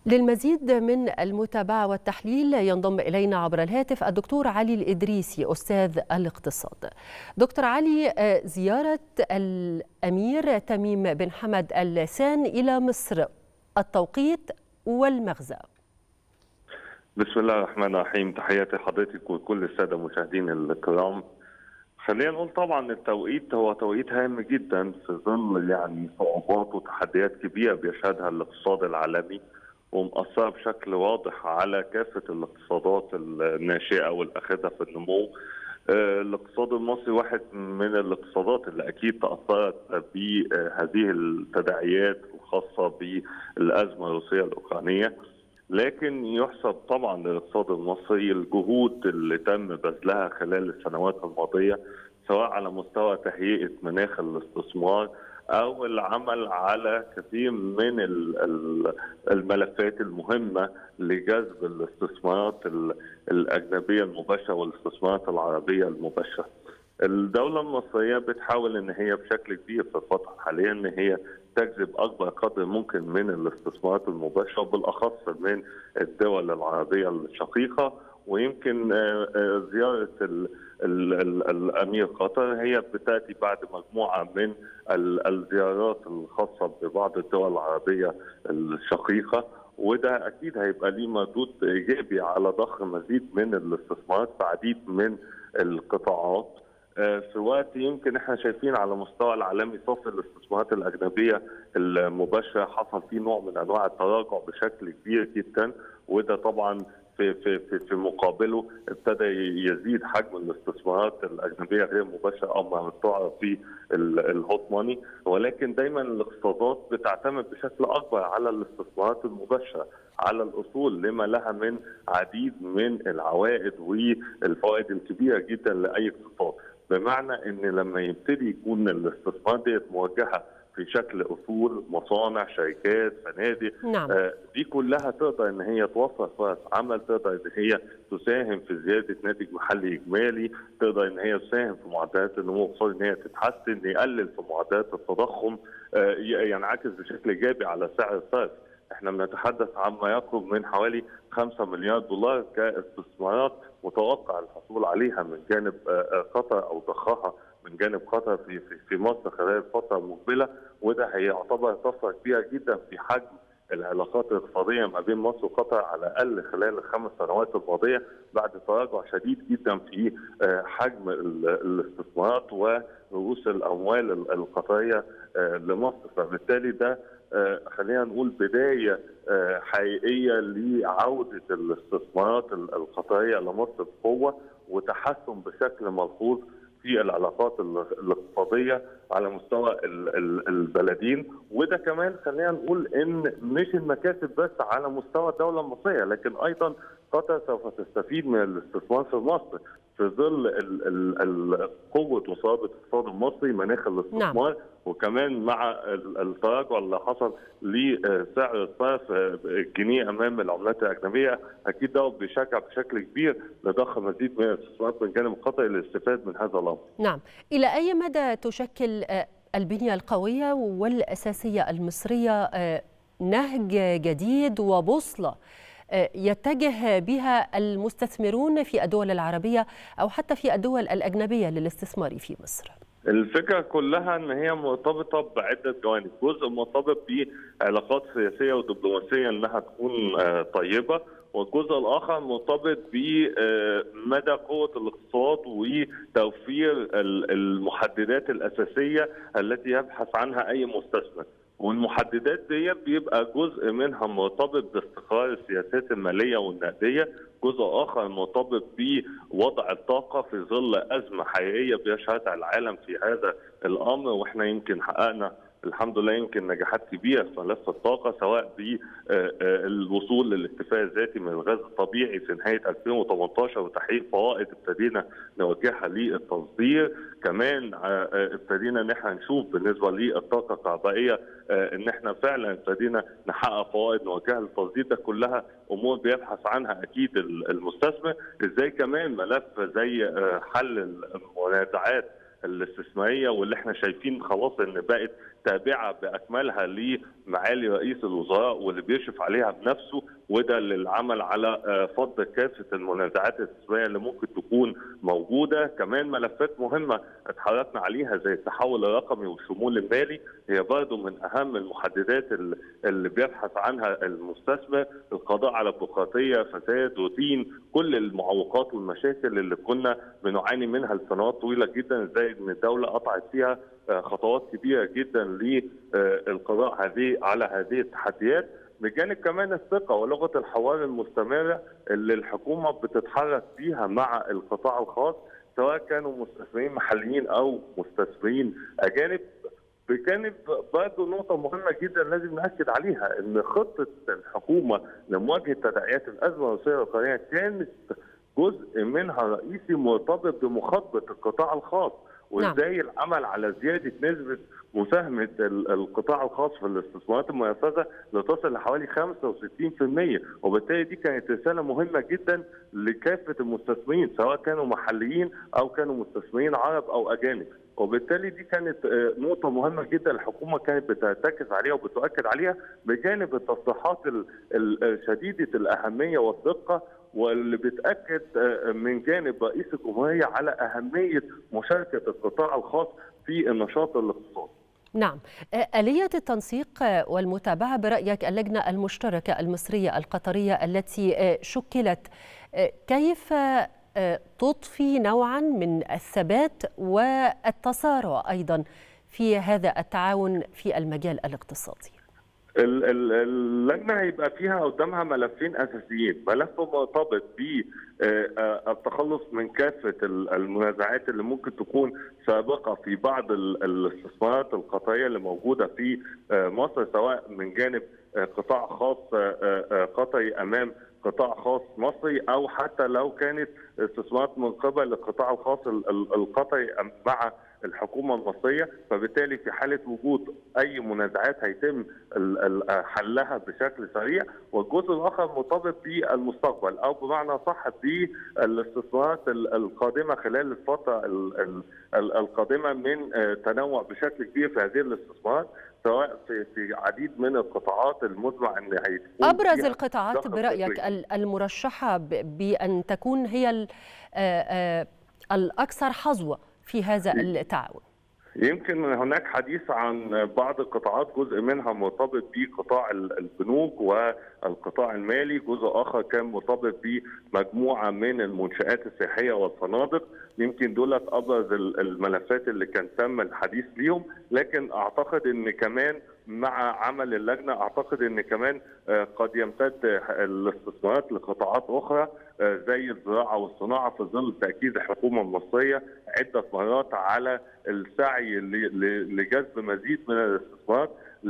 للمزيد من المتابعة والتحليل ينضم إلينا عبر الهاتف الدكتور علي الإدريسي أستاذ الاقتصاد دكتور علي زيارة الأمير تميم بن حمد السان إلى مصر التوقيت والمغزى بسم الله الرحمن الرحيم تحياتي لحضرتك وكل السادة المشاهدين الكرام خلينا نقول طبعا التوقيت هو توقيت هام جدا في ظل يعني صعوبات وتحديات كبيره بيشهدها الاقتصاد العالمي ومأثرة بشكل واضح على كافة الاقتصادات الناشئة والأخذة في النمو الاقتصاد المصري واحد من الاقتصادات اللي أكيد تأثرت بهذه التداعيات الخاصة بالأزمة الروسية الأوكرانية لكن يحسب طبعا للاقتصاد المصري الجهود اللي تم بذلها خلال السنوات الماضية سواء على مستوى تهيئة مناخ الاستثمار او العمل على كثير من الملفات المهمه لجذب الاستثمارات الاجنبيه المباشره والاستثمارات العربيه المباشره. الدوله المصريه بتحاول ان هي بشكل كبير في الفتره الحاليه ان هي تجذب اكبر قدر ممكن من الاستثمارات المباشره بالاخص من الدول العربيه الشقيقه ويمكن زياره الامير قطر هي بتاتي بعد مجموعه من الزيارات الخاصه ببعض الدول العربيه الشقيقه وده اكيد هيبقى ليه مردود ايجابي على ضخ مزيد من الاستثمارات في عديد من القطاعات في وقت يمكن احنا شايفين على مستوى العالمي صافي الاستثمارات الاجنبيه المباشره حصل فيه نوع من انواع التراجع بشكل كبير جدا وده طبعا في في في في مقابله ابتدى يزيد حجم الاستثمارات الاجنبيه غير مباشره او ما تعرف في الهوت ماني ولكن دايما الاقتصادات بتعتمد بشكل اكبر على الاستثمارات المباشره على الاصول لما لها من عديد من العوائد والفوائد الكبيره جدا لاي اقتصاد بمعنى ان لما يبتدي يكون الاستثمارات ديت موجهه في شكل اصول مصانع شركات فنادق نعم. آه دي كلها تقدر ان هي توفر فرص عمل تقدر ان هي تساهم في زياده ناتج محلي اجمالي تقدر ان هي تساهم في معدلات النمو الاقتصادي ان هي تتحسن يقلل في معدلات التضخم آه ينعكس بشكل ايجابي على سعر الصرف احنا بنتحدث عن ما يقرب من حوالي 5 مليار دولار كاستثمارات متوقع الحصول عليها من جانب قطر او ضخها من جانب قطر في في, في مصر خلال الفتره المقبله وده هيعتبر طفره كبيره جدا في حجم العلاقات الاقتصاديه ما بين مصر وقطر على الاقل خلال الخمس سنوات الماضيه بعد تراجع شديد جدا في حجم الاستثمارات ورؤوس الاموال القطريه لمصر فبالتالي ده خلينا نقول بدايه حقيقيه لعوده الاستثمارات القطريه لمصر بقوه وتحسن بشكل ملحوظ في العلاقات الاقتصاديه على مستوى البلدين وده كمان خلينا نقول ان مش المكاسب بس على مستوى الدوله المصريه لكن ايضا قطر سوف تستفيد من الاستثمار في مصر في ظل قوه وصلابه الاقتصاد المصري مناخ الاستثمار نعم. وكمان مع التراجع اللي حصل لسعر الصرف الجنيه امام العملات الاجنبيه اكيد ده بيشجع بشكل كبير لضخ مزيد من الاستثمارات من جانب قطر للاستفاد من هذا الامر. نعم، الى اي مدى تشكل البنيه القويه والاساسيه المصريه نهج جديد وبوصله يتجه بها المستثمرون في الدول العربيه او حتى في الدول الاجنبيه للاستثمار في مصر؟ الفكره كلها ان هي مرتبطه بعده جوانب، جزء مرتبط بعلاقات سياسيه ودبلوماسيه انها تكون طيبه، والجزء الاخر مرتبط بمدى قوه الاقتصاد وتوفير المحددات الاساسيه التي يبحث عنها اي مستثمر. والمحددات دي بيبقى جزء منها مرتبط باستقرار السياسات الماليه والنقديه، جزء اخر مرتبط بوضع الطاقه في ظل ازمه حقيقيه بيشهدها العالم في هذا الامر واحنا يمكن حققنا الحمد لله يمكن نجاحات كبيره في ملف الطاقه سواء بالوصول للاكتفاء الذاتي من الغاز الطبيعي في نهايه 2018 وتحقيق فوائد ابتدينا نوجهها للتصدير كمان ابتدينا ان احنا نشوف بالنسبه للطاقه الكهربائيه ان احنا فعلا ابتدينا نحقق فوائد نوجهها للتصدير ده كلها امور بيبحث عنها اكيد المستثمر ازاي كمان ملف زي حل المنازعات الاستثماريه واللي احنا شايفين خلاص ان بقت تابعه باكملها لمعالي رئيس الوزراء واللي بيشرف عليها بنفسه وده للعمل على فض كافه المنازعات الاستثماريه اللي ممكن تكون موجوده، كمان ملفات مهمه اتحركنا عليها زي التحول الرقمي والشمول المالي هي برضه من اهم المحددات اللي بيبحث عنها المستثمر، القضاء على البيروقراطيه، فساد، روتين، كل المعوقات والمشاكل اللي كنا بنعاني منها لسنوات طويله جدا ازاي ان الدوله قطعت فيها خطوات كبيره جدا للقضاء هذه على هذه التحديات بجانب كمان الثقه ولغه الحوار المستمره اللي الحكومه بتتحرك فيها مع القطاع الخاص سواء كانوا مستثمرين محليين او مستثمرين اجانب بجانب برضه نقطة مهمة جدا لازم نأكد عليها إن خطة الحكومة لمواجهة تداعيات الأزمة الروسية الأوكرانية كانت جزء منها رئيسي مرتبط بمخاطبة القطاع الخاص وازاي العمل على زياده نسبه مساهمه القطاع الخاص في الاستثمارات المنفذه لتصل لحوالي 65% وبالتالي دي كانت رساله مهمه جدا لكافه المستثمرين سواء كانوا محليين او كانوا مستثمرين عرب او اجانب وبالتالي دي كانت نقطه مهمه جدا الحكومه كانت بترتكز عليها وبتؤكد عليها بجانب التصريحات شديده الاهميه والدقه واللي بتاكد من جانب رئيس الجمهوريه على اهميه مشاركه القطاع الخاص في النشاط الاقتصادي. نعم، آلية التنسيق والمتابعة برأيك اللجنة المشتركة المصرية القطرية التي شكلت كيف تضفي نوعا من الثبات والتسارع أيضا في هذا التعاون في المجال الاقتصادي؟ اللجنه هيبقى فيها قدامها ملفين اساسيين، ملف مرتبط بالتخلص من كافه المنازعات اللي ممكن تكون سابقه في بعض الاستثمارات القطريه اللي موجوده في مصر سواء من جانب قطاع خاص قطري امام قطاع خاص مصري او حتى لو كانت استثمارات من قبل القطاع الخاص القطري مع الحكومه المصريه فبالتالي في حاله وجود اي منازعات هيتم حلها بشكل سريع والجزء الاخر مرتبط بالمستقبل او بمعنى صح بالاستثمارات القادمه خلال الفتره القادمه من تنوع بشكل كبير في هذه الاستثمارات سواء في في عديد من القطاعات المزمع ان هيكون ابرز القطاعات برايك المرشحه بان تكون هي الاكثر حظوه في هذا التعاون يمكن هناك حديث عن بعض القطاعات جزء منها مرتبط بقطاع البنوك والقطاع المالي جزء اخر كان مرتبط بمجموعه من المنشات السياحيه والفنادق يمكن دولت ابرز الملفات اللي كان تم الحديث ليهم لكن اعتقد ان كمان مع عمل اللجنه اعتقد ان كمان قد يمتد الاستثمارات لقطاعات اخرى زي الزراعه والصناعه في ظل تاكيد الحكومه المصريه عده مرات على السعي لجذب مزيد من الاستثمارات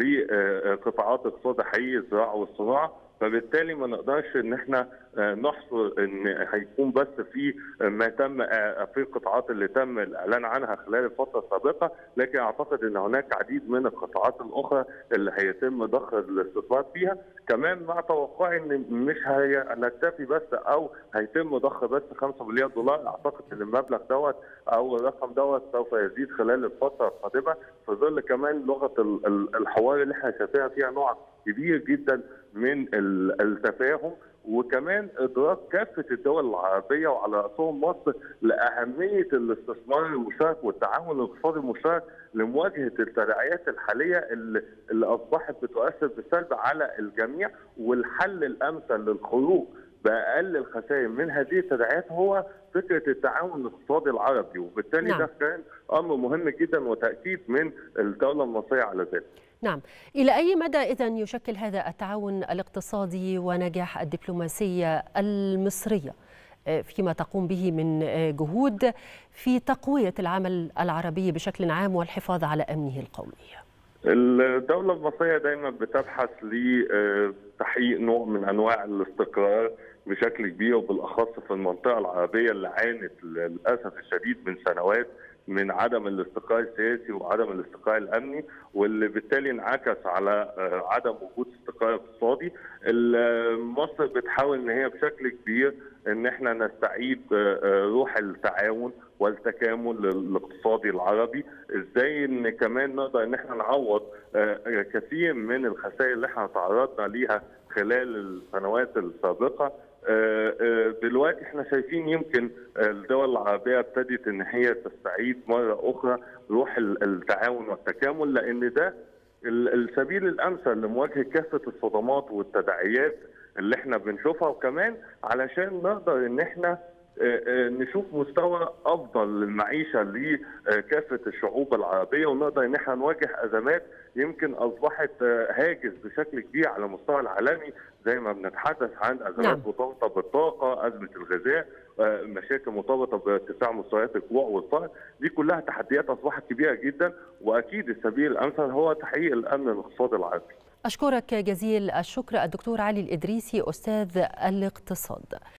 لقطاعات اقتصاد حقيقي الزراعه والصناعه فبالتالي ما نقدرش ان احنا نحصر ان هيكون بس في ما تم في القطاعات اللي تم الاعلان عنها خلال الفتره السابقه لكن اعتقد ان هناك عديد من القطاعات الاخرى اللي هيتم ضخ الاستثمار فيها كمان مع توقعي ان مش هنكتفي بس او هيتم ضخ بس 5 مليار دولار اعتقد ان المبلغ دوت او الرقم دوت سوف يزيد خلال الفتره القادمه في ظل كمان لغه الحوار اللي احنا شايفينها فيها نوع كبير جدا من التفاهم وكمان ادراك كافه الدول العربيه وعلى راسهم مصر لاهميه الاستثمار المشترك والتعاون الاقتصادي المشترك لمواجهه التداعيات الحاليه اللي, اللي اصبحت بتؤثر بالسلب على الجميع والحل الامثل للخروج باقل الخسائر من هذه التداعيات هو فكره التعاون الاقتصادي العربي وبالتالي نعم. ده كان امر مهم جدا وتاكيد من الدوله المصريه على ذلك. نعم إلى أي مدى إذا يشكل هذا التعاون الاقتصادي ونجاح الدبلوماسية المصرية فيما تقوم به من جهود في تقوية العمل العربي بشكل عام والحفاظ على أمنه القومي الدولة المصرية دايما بتبحث لتحقيق نوع من أنواع الاستقرار بشكل كبير وبالاخص في المنطقه العربيه اللي عانت للاسف الشديد من سنوات من عدم الاستقرار السياسي وعدم الاستقرار الامني واللي بالتالي انعكس على عدم وجود استقرار اقتصادي مصر بتحاول ان هي بشكل كبير ان احنا نستعيد روح التعاون والتكامل الاقتصادي العربي ازاي ان كمان نقدر ان احنا نعوض كثير من الخسائر اللي احنا تعرضنا ليها خلال السنوات السابقه دلوقتي احنا شايفين يمكن الدول العربيه ابتدت ان هي تستعيد مره اخرى روح التعاون والتكامل لان ده السبيل الامثل لمواجهه كافه الصدمات والتداعيات اللي احنا بنشوفها وكمان علشان نقدر ان احنا نشوف مستوى افضل للمعيشه لكافه الشعوب العربيه ونقدر ان احنا نواجه ازمات يمكن اصبحت هاجس بشكل كبير على المستوى العالمي زي ما بنتحدث عن ازمات نعم. مرتبطه بالطاقه، ازمه الغذاء، مشاكل مرتبطه بارتفاع مستويات الجوع والفقر، دي كلها تحديات اصبحت كبيره جدا واكيد السبيل الامثل هو تحقيق الامن الاقتصادي العربي. اشكرك جزيل الشكر الدكتور علي الادريسي استاذ الاقتصاد.